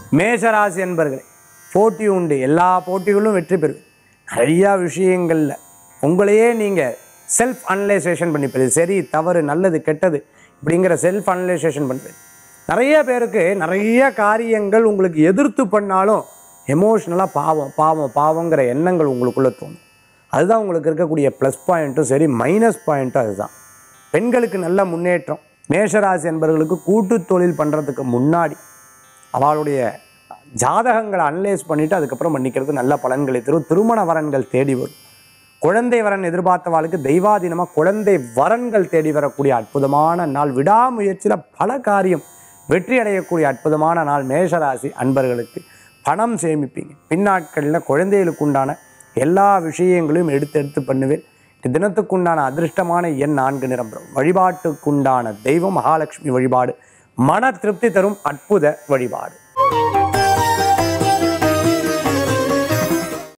மேஷராசி என்பர்களே போட்டி உண்டு எல்லா போட்டிகளும் வெற்றி பெறுவீங்க நிறையா விஷயங்களில் உங்களையே நீங்கள் செல்ஃப் அனலைசேஷன் பண்ணிப்பது சரி தவறு நல்லது கெட்டது இப்படிங்கிற செல்ஃப் அனலைசேஷன் பண்ணுறது நிறைய பேருக்கு நிறைய காரியங்கள் உங்களுக்கு எதிர்த்து பண்ணாலும் எமோஷ்னலாக பாவம் பாவம் பாவங்கிற எண்ணங்கள் உங்களுக்குள்ளே தோணும் அதுதான் உங்களுக்கு இருக்கக்கூடிய ப்ளஸ் பாயிண்ட்டும் சரி மைனஸ் பாயிண்ட்டும் அதுதான் பெண்களுக்கு நல்ல முன்னேற்றம் மேஷராசி என்பவர்களுக்கு கூட்டு தொழில் பண்ணுறதுக்கு முன்னாடி அவளுடைய ஜாதகங்களை அனலைஸ் பண்ணிவிட்டு அதுக்கப்புறம் பண்ணிக்கிறது நல்ல பலன்களை தரும் திருமண வரன்கள் தேடி வரும் குழந்தை வரன் எதிர்பார்த்தவாளுக்கு தெய்வாதீனமாக குழந்தை வரன்கள் தேடி வரக்கூடிய அற்புதமான நாள் விடாமுயற்சியில் பல காரியம் வெற்றி அடையக்கூடிய அற்புதமான நாள் மேஷராசி அன்பர்களுக்கு பணம் சேமிப்பீங்க பின்னாட்களில் குழந்தைகளுக்கு உண்டான எல்லா விஷயங்களையும் எடுத்து எடுத்து பண்ணுவேன் தினத்துக்குண்டான அதிர்ஷ்டமான எண் நான்கு நிரம்பும் வழிபாட்டுக்குண்டான தெய்வம் மகாலட்சுமி வழிபாடு மன திருப்தி தரும் அற்புத வழிபாடு